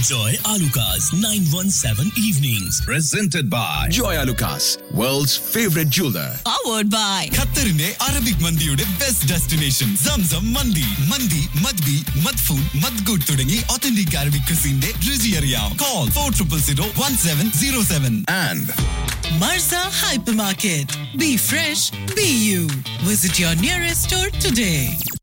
Enjoy Alucard's 917 evenings. Presented by Joy Alucas, world's favorite jeweler. powered by ഖത്തറിന്റെ Arabic മന്തിയുടെ best destination Zamzam മന്തി മന്തി മദ്ബി മദ്ഫൂൻ മദ്ഗുഡ് തുടങ്ങി ഒത്തന്റിക് അറബിക് ക്രിസിന്റെ രുചി അറിയാം call four triple zero one seven zero seven And Marza Hypermarket. Be fresh, be you. Visit your nearest store today.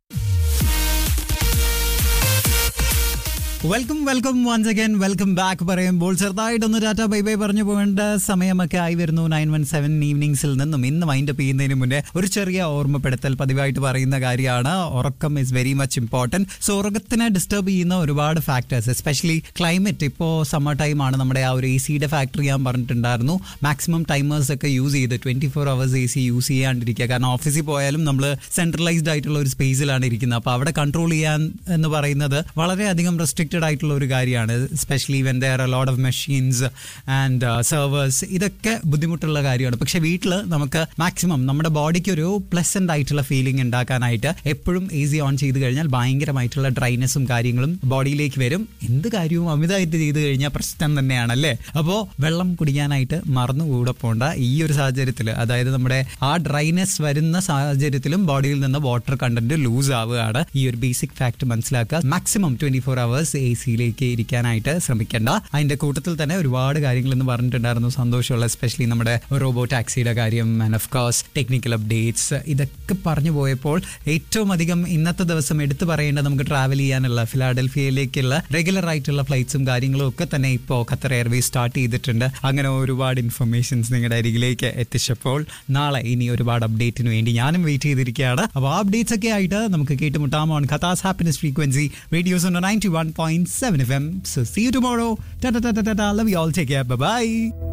Welcome welcome once again welcome back പറയുമ്പോൾ ചെറുതായിട്ടൊന്ന് ടാറ്റ ബൈ ബൈ പറഞ്ഞു പോകേണ്ട സമയമൊക്കെ ആയി വരുന്നു നയൻ വൺ സെവൻ ഈവനിങ്സിൽ നിന്നും ഇന്ന് wind up ചെയ്യുന്നതിന് മുന്നേ ഒരു ചെറിയ ഓർമ്മപ്പെടുത്തൽ പതിവായിട്ട് പറയുന്ന കാര്യമാണ് ഉറക്കം is very much important so ഉറക്കത്തിനെ ഡിസ്റ്റർബ് ചെയ്യുന്ന ഒരുപാട് ഫാക്ടേഴ്സ് എസ്പെഷ്യലി ക്ലൈമറ്റ് ഇപ്പോൾ സമ്മർ ടൈമാണ് നമ്മുടെ ആ ഒരു എ സിയുടെ ഫാക്ടറി ഞാൻ പറഞ്ഞിട്ടുണ്ടായിരുന്നു മാക്സിമം ടൈമേഴ്സ് ഒക്കെ യൂസ് ചെയ്ത് twenty four hours A C use ചെയ്യാണ്ടിരിക്കുക കാരണം ഓഫീസിൽ പോയാലും നമ്മൾ സെൻട്രലൈസ്ഡ് ആയിട്ടുള്ള ഒരു സ്പേസിലാണ് ഇരിക്കുന്നത് അപ്പോൾ അവിടെ കൺട്രോൾ ചെയ്യാൻ എന്ന് പറയുന്നത് വളരെയധികം റെസ്ട്രിക്റ്റഡ് ആയിട്ടുള്ള ഒരു കാര്യമാണ് specially when there load of machines and servers ഇതൊക്കെ ബുദ്ധിമുട്ടുള്ള കാര്യമാണ് പക്ഷെ വീട്ടിൽ നമുക്ക് മാക്സിമം നമ്മുടെ ബോഡിക്ക് ഒരു പ്ലസന്റ് ആയിട്ടുള്ള ഫീലിംഗ് ഉണ്ടാക്കാനായിട്ട് എപ്പോഴും എ സി ഓൺ ചെയ്ത് കഴിഞ്ഞാൽ ഭയങ്കരമായിട്ടുള്ള ഡ്രൈനെസ്സും കാര്യങ്ങളും ബോഡിയിലേക്ക് വരും എന്ത് കാര്യവും അമിതമായിട്ട് ചെയ്ത് കഴിഞ്ഞാൽ പ്രശ്നം തന്നെയാണല്ലേ അപ്പോൾ വെള്ളം കുടിക്കാനായിട്ട് മറന്നു കൂടെ പോണ്ട ഈ ഒരു സാഹചര്യത്തിൽ അതായത് നമ്മുടെ ആ ഡ്രൈനെസ് വരുന്ന സാഹചര്യത്തിലും ബോഡിയിൽ നിന്ന് വാട്ടർ കണ്ടന്റ് ലൂസ് ആവുകയാണ് ഈ ഒരു ബേസിക് ഫാക്ട് മനസ്സിലാക്കുക maximum twenty four hours A സിയിലേക്ക് ഇരിക്കാനായിട്ട് ശ്രമിക്കേണ്ട അതിന്റെ കൂട്ടത്തിൽ തന്നെ ഒരുപാട് കാര്യങ്ങൾ എന്ന് പറഞ്ഞിട്ടുണ്ടായിരുന്നു സന്തോഷമുള്ള എസ്പെഷ്യലി നമ്മുടെ റോബോ ടാക്സിയുടെ കാര്യം and of course technical updates ഇതൊക്കെ പറഞ്ഞു പോയപ്പോൾ ഏറ്റവും അധികം ഇന്നത്തെ ദിവസം എടുത്തു പറയേണ്ട നമുക്ക് ട്രാവൽ ചെയ്യാനുള്ള ഫിലാഡൽഫിയയിലേക്കുള്ള റെഗുലർ ആയിട്ടുള്ള ഫ്ലൈറ്റ്സും കാര്യങ്ങളും ഒക്കെ തന്നെ ഇപ്പോൾ ഖത്തർ എയർവേസ് സ്റ്റാർട്ട് ചെയ്തിട്ടുണ്ട് അങ്ങനെ ഒരുപാട് ഇൻഫർമേഷൻസ് നിങ്ങളുടെ അരികിലേക്ക് എത്തിച്ചപ്പോൾ നാളെ ഇനി ഒരുപാട് അപ്ഡേറ്റിന് വേണ്ടി ഞാനും വെയിറ്റ് ചെയ്തിരിക്കുകയാണ് അപ്പോൾ ആ അപ്ഡേറ്റ്സ് ഒക്കെ ആയിട്ട് നമുക്ക് കേട്ടുമുട്ടാം on Qatar's happiness frequency radios ninety one point seven F M so see you tomorrow love you all take care by